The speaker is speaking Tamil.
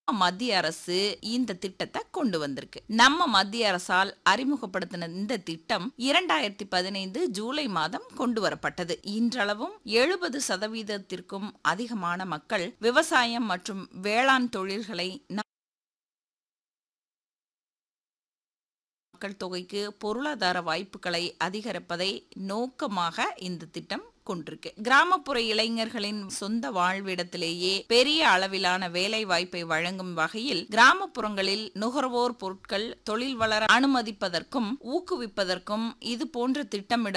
மத்திய அரசு இந்த திட்டத்தை கொண்டு வந்திருக்கு நம்ம மத்திய அரசால் அறிமுகப்படுத்தின இந்த திட்டம் இரண்டாயிரத்தி பதினைந்து ஜூலை மாதம் கொண்டு வரப்பட்டது இன்றளவும் எழுபது சதவீதத்திற்கும் அதிகமான மக்கள் விவசாயம் மற்றும் வேளாண் தொழில்களை மக்கள் தொகைக்கு பொருளாதார வாய்ப்புகளை அதிகரிப்பதை நோக்கமாக இந்த திட்டம் கொண்டிருக்கு கிராமப்புற இளைஞர்களின் சொந்த வாழ்விடத்திலேயே பெரிய அளவிலான வேலை வாய்ப்பை வழங்கும் வகையில் கிராமப்புறங்களில் நுகர்வோர் பொருட்கள் தொழில் வளர அனுமதிப்பதற்கும் ஊக்குவிப்பதற்கும் இது போன்ற திட்டமிட